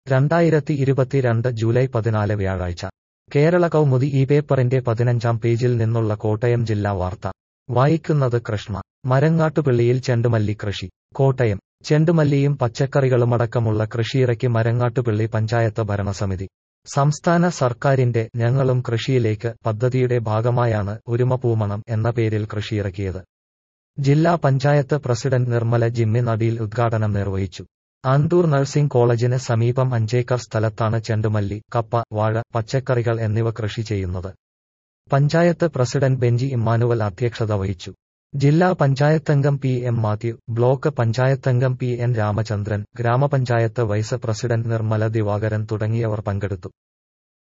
രണ്ടായിരത്തി ഇരുപത്തിരണ്ട് ജൂലൈ പതിനാല് വ്യാഴാഴ്ച കേരള കൗമുദി ഈ പേപ്പറിന്റെ പതിനഞ്ചാം പേജിൽ നിന്നുള്ള കോട്ടയം ജില്ലാ വാർത്ത വായിക്കുന്നത് കൃഷ്ണ മരങ്ങാട്ടുപിള്ളിയിൽ ചെണ്ടുമല്ലി കൃഷി കോട്ടയം ചെണ്ടുമല്ലിയും പച്ചക്കറികളുമടക്കമുള്ള കൃഷിയിറക്കി മരങ്ങാട്ടുപിള്ളി പഞ്ചായത്ത് ഭരണസമിതി സംസ്ഥാന സർക്കാരിന്റെ ഞങ്ങളും കൃഷിയിലേക്ക് പദ്ധതിയുടെ ഭാഗമായാണ് ഒരുമ പൂമണം എന്ന പേരിൽ കൃഷിയിറക്കിയത് ജില്ലാ പഞ്ചായത്ത് പ്രസിഡന്റ് നിർമ്മല ജിമ്മി നടിയിൽ ഉദ്ഘാടനം നിർവഹിച്ചു ആന്തൂർ നഴ്സിംഗ് കോളേജിന് സമീപം അഞ്ചേക്കർ സ്ഥലത്താണ് ചെണ്ടുമല്ലി കപ്പ വാഴ പച്ചക്കറികൾ എന്നിവ കൃഷി ചെയ്യുന്നത് പഞ്ചായത്ത് പ്രസിഡന്റ് ബെഞ്ചി ഇമ്മാനുവൽ അധ്യക്ഷത വഹിച്ചു ജില്ലാ പഞ്ചായത്തംഗം പി എം മാത്യു ബ്ലോക്ക് പഞ്ചായത്തംഗം പി എൻ രാമചന്ദ്രൻ ഗ്രാമപഞ്ചായത്ത് വൈസ് പ്രസിഡന്റ് നിർമ്മല ദിവാകരൻ തുടങ്ങിയവർ പങ്കെടുത്തു